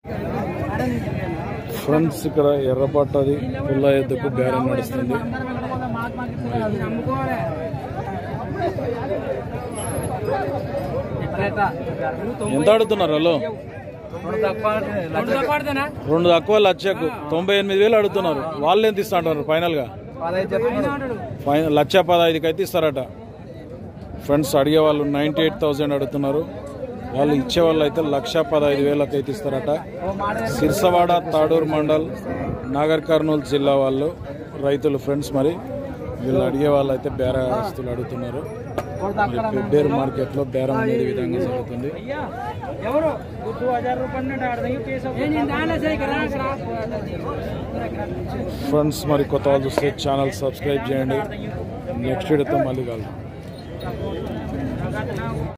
friends ఇక్కడ ఎర్రపట్టది పుల్ల ఎద్దుకు బేరం నడుస్తుంది ఎంత అడుగుతున్నారు వాళ్ళు రెండు తక్కువ లక్షకు తొంభై ఎనిమిది వేలు అడుగుతున్నారు వాళ్ళు ఎంత ఇస్తా అంటారు ఫైనల్ గా ఫైనల్ లక్ష పదహైదుకి అయితే ఇస్తారట ఫ్రెండ్స్ అడిగే వాళ్ళు నైంటీ ఎయిట్ థౌసండ్ అడుగుతున్నారు వాళ్ళు ఇచ్చే వాళ్ళు అయితే లక్ష పదహైదు వేలకు అయితే ఇస్తారట సిర్సవాడ తాడూరు మండల్ నాగర్ కర్నూలు జిల్లా వాళ్ళు రైతులు ఫ్రెండ్స్ మరి వీళ్ళు అడిగే వాళ్ళు అయితే బేరస్తులు అడుగుతున్నారు మరి పెబ్బేరు మార్కెట్లో బేరం అనేది ఈ విధంగా జరుగుతుంది ఎవరు గుర్తు హజార్ ఫ్రెండ్స్ మరి కొత్త వాళ్ళు చూస్తే ఛానల్ సబ్స్క్రైబ్ చేయండి నెక్స్ట్ వీడియోతో మళ్ళీ కలుద్దాం